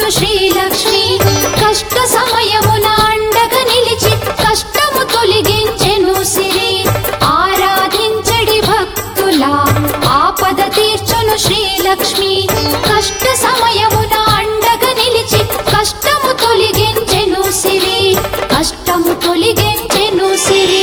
తీర్చును శ్రీలక్ష్మి కష్ట సమయమున అండగా నిలిచి కష్టము తొలగించెను సిరి ఆరాధించడి భక్తుల ఆపద తీర్చును శ్రీలక్ష్మి కష్ట సమయమున అండగా నిలిచి కష్టము తొలగించెను సిరి కష్టము తొలగించెను సిరి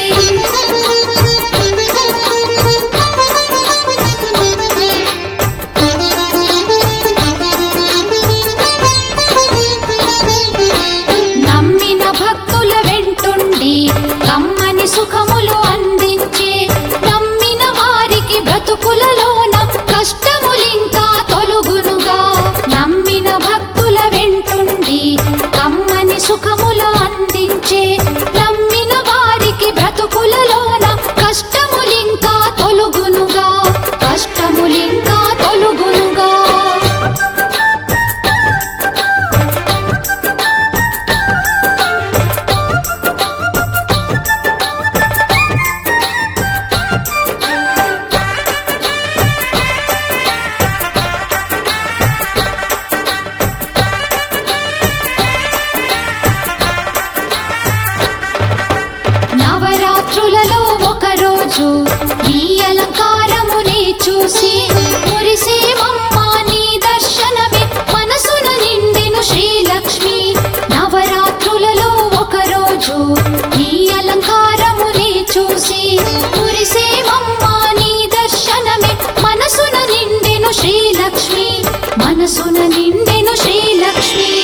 నమ్మిన భక్తుల వెంటుండి కమ్మని సుఖములు అందించే నమ్మిన వారికి బ్రతుకులలోన కష్టములింకా తొలుగునుగా నమ్మిన భక్తుల వెంటుండి కమ్మని సుఖములు అందించే నమ్మిన వారికి బ్రతుకులలోన కష్టములింకా తొలుగునుగా కష్టములింకా తొలుగునుగా నవరాత్రులలో ఒక రోజు ఈ అలంకారమునే చూసి మురిసేమమ్మా నీ దర్శనమే మనసున నిండెను శ్రీలక్ష్మి నవరాత్రులలో ఒక రోజు ఈ అలంకారమునే చూసి మురిసేమమ్మా నీ దర్శనమే మనసున నిండెను శ్రీలక్ష్మి మనసున నిండెను శ్రీలక్ష్మి